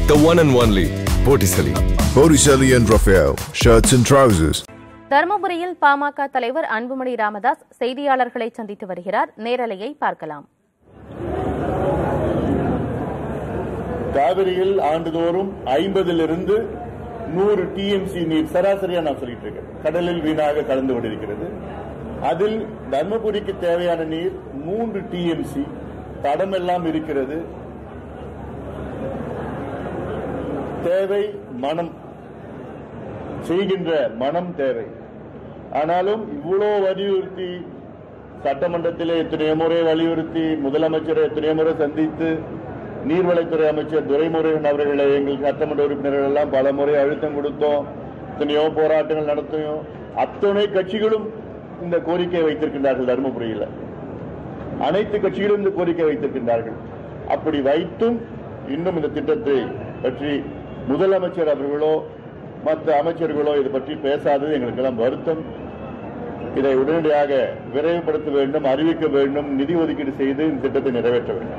The one and only Botticelli. Botticelli and Raphael, shirts and trousers. தருமபுரியில் பாமக தலைவர் அன்புமணி ராமதாஸ் செய்தியாளர்களை சந்தித்து வருகிறார் நேரலையை பார்க்கலாம் காவிரியில் ஆண்டுதோறும் ஐம்பதிலிருந்து நூறு டிஎம்சி நீர் சராசரியா நான் சொல்லிட்டு இருக்கேன் கடலில் வீணாக கலந்து கொண்டிருக்கிறது அதில் தர்மபுரிக்கு தேவையான நீர் மூன்று டிஎம்சி தடமெல்லாம் இருக்கிறது தேவை மனம் செய்கின்ற மனம் தேவை ஆனாலும் இவ்வளோ வலியுறுத்தி சட்டமன்றத்திலே எத்தனையோ முறை வலியுறுத்தி முதலமைச்சரை எத்தனையோ முறை சந்தித்து நீர்வளத்துறை அமைச்சர் துரைமுருகன் அவர்களை எங்கள் சட்டமன்ற உறுப்பினர்கள் எல்லாம் பல முறை அழுத்தம் கொடுத்தோம் எத்தனையோ போராட்டங்கள் நடத்தியும் அத்தனை கட்சிகளும் இந்த கோரிக்கை வைத்திருக்கின்றார்கள் தருமபுரியில் அனைத்து கட்சிகளும் இந்த கோரிக்கை வைத்திருக்கின்றார்கள் அப்படி வைத்தும் இன்னும் இந்த திட்டத்தை பற்றி முதலமைச்சர் அவர்களோ மற்ற அமைச்சர்களோ இது பற்றி பேசாதது எங்களுக்கெல்லாம் வருத்தம் இதை உடனடியாக விரைவுபடுத்த வேண்டும் அறிவிக்க வேண்டும் நிதி ஒதுக்கீடு செய்து இந்த திட்டத்தை நிறைவேற்ற வேண்டும்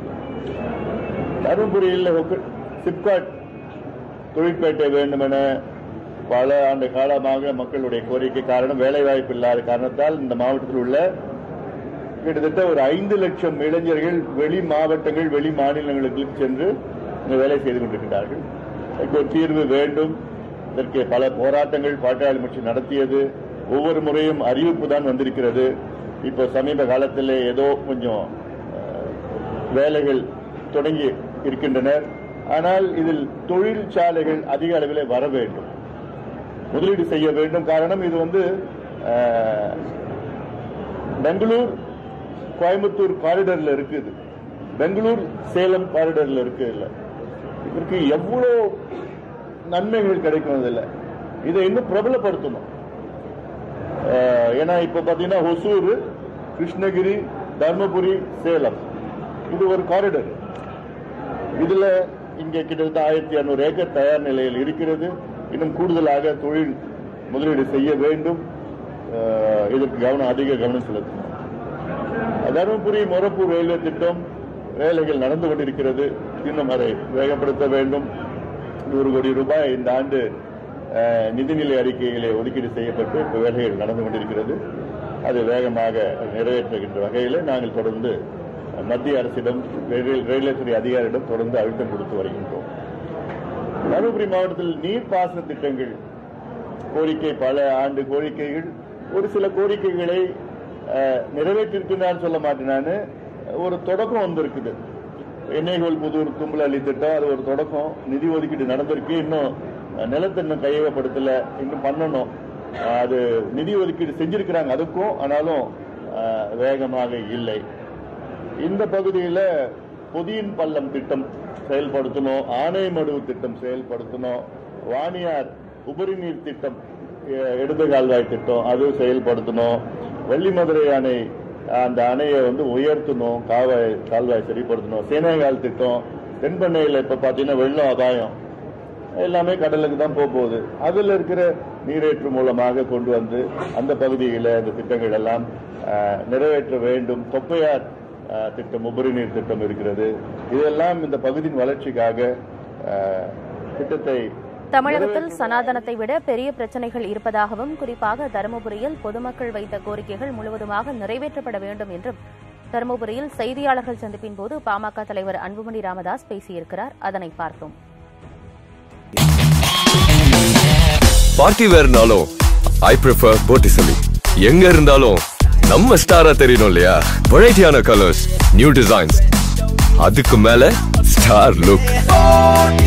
தருமபுரியில் ஒக்கு- சிப்காட் தொழிற்பேட்டை வேண்டும் என பல ஆண்டு காலமாக மக்களுடைய கோரிக்கை காரணம் வேலைவாய்ப்பு இல்லாத காரணத்தால் இந்த மாவட்டத்தில் உள்ள கிட்டத்தட்ட ஒரு ஐந்து லட்சம் இளைஞர்கள் வெளி மாவட்டங்கள் வெளி மாநிலங்களுக்கு சென்று இங்கு வேலை செய்து கொண்டிருக்கிறார்கள் இதற்கு ஒரு தீர்வு வேண்டும் இதற்கு பல போராட்டங்கள் பாட்டாளி கட்சி நடத்தியது ஒவ்வொரு முறையும் அறிவிப்பு தான் வந்திருக்கிறது இப்போ சமீப காலத்தில் ஏதோ கொஞ்சம் அஹ், வேலைகள் தொடங்கி இருக்கின்றனர் ஆனால் இதில் தொழிற்சாலைகள் அதிக அளவில் வர வேண்டும் முதலீடு செய்ய வேண்டும் காரணம் இது வந்து அஹ், பெங்களூர் கோயம்புத்தூர் காரிடர்ல இருக்குது பெங்களூர் சேலம் காரிடர்ல இருக்கு இல்ல இதற்கு எவ்வளோ நன்மைகள் கிடைக்கும் இதுல இதை இன்னும் பிரபலப்படுத்தணும் அஹ், ஏன்னா இப்ப பாத்தீங்கன்னா ஒசூர் கிருஷ்ணகிரி தர்மபுரி சேலம் இது ஒரு காரிடர் இதுல இங்க கிட்டத்தட்ட ஆயிரத்தி இருநூறு ஏக்கர் தயார் நிலையில் இருக்கிறது இன்னும் கூடுதலாக தொழில் முதலீடு செய்ய வேண்டும் அஹ், இதற்கு கவனம் அதிக கவனம் செலுத்தணும் தருமபுரி மொரப்பூர் ரயில்வே திட்டம் வேலைகள் நடந்து கொண்டிருக்கிறது இன்னும் அதை வேகப்படுத்த வேண்டும் நூறு கோடி ரூபாய் இந்த ஆண்டு அஹ், நிதிநிலை அறிக்கையிலே ஒதுக்கீடு செய்யப்பட்டு இப்ப வேலைகள் நடந்து கொண்டிருக்கிறது அது வேகமாக நிறைவேற்றுகின்ற வகையில் நாங்கள் தொடர்ந்து மத்திய அரசிடம் ரயில்- ரயில்வே துறை அதிகாரியிடம் தொடர்ந்து அழுத்தம் கொடுத்து வருகின்றோம் தருமபுரி மாவட்டத்தில் நீர்ப்பாசன திட்டங்கள் கோரிக்கை பல ஆண்டு கோரிக்கைகள் ஒரு சில கோரிக்கைகளை அஹ், நிறைவேற்றிருக்கிறான்னு சொல்ல மாட்டேன் நான் ஒரு தொடக்கம் வந்திருக்குது எண்ணெய்கோல் புதூர் தும்பல் அள்ளி திட்டம் அது ஒரு தொடக்கம் நிதி ஒதுக்கீடு நடந்திருக்கு இன்னும் அஹ், நிலத்தை இன்னும் கையகப்படுத்தல இன்னும் பண்ணணும் அஹ், அது நிதி ஒதுக்கீடு செஞ்சிருக்கிறாங்க அதுக்கும் ஆனாலும் அஹ், வேகமாக இல்லை இந்த பகுதியில் பொதியின் பள்ளம் திட்டம் செயல்படுத்தணும் ஆனைமடுவு திட்டம் செயல்படுத்தணும் வாணியார் உபரி நீர் திட்டம் எ- இடது கால்வாய் திட்டம் அது செயல்படுத்தணும் வெள்ளிமதுரை அணை அந்த அணையை வந்து உயர்த்தணும் கால்வாய் கால்வாய் சரிப்படுத்தணும் சேனைகால் திட்டம் தென்பண்ணையில் இப்ப பாத்தீங்கன்னா வெள்ளம் அபாயம் எல்லாமே கடலுக்கு தான் போக போகுது அதுல இருக்கிற நீரேற்று மூலமாக கொண்டு வந்து அந்த பகுதியில் இந்த திட்டங்கள் எல்லாம் அஹ், நிறைவேற்ற வேண்டும் தொப்பையார் அஹ், திட்டம் உபரி நீர் திட்டம் இருக்கிறது இதெல்லாம் இந்த பகுதியின் வளர்ச்சிக்காக அஹ், திட்டத்தை தமிழகத்தில் சனாதனத்தை விட பெரிய பிரச்சனைகள் இருப்பதாகவும் குறிப்பாக தருமபுரியில் பொதுமக்கள் வைத்த கோரிக்கைகள் முழுவதுமாக நிறைவேற்றப்பட வேண்டும் என்றும் தருமபுரியில் செய்தியாளர்கள் சந்திப்பின் போது பாமக தலைவர் அன்புமணி ராமதாஸ் பேசியிருக்கிறார் அதனை பார்த்தோம் பார்ட்டி வேர்னாலும் ஐ ப்ரிஃபர் Botticelli. எங்க இருந்தாலும் நம்ம ஸ்டாரா தெரியணும் இல்லையா வெரைட்டியான கலர்ஸ் நியூ டிசைன்ஸ் அதுக்கு மேல star look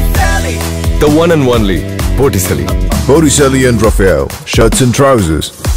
The one and only Botticelli. Botticelli and Raphael, shirts and trousers.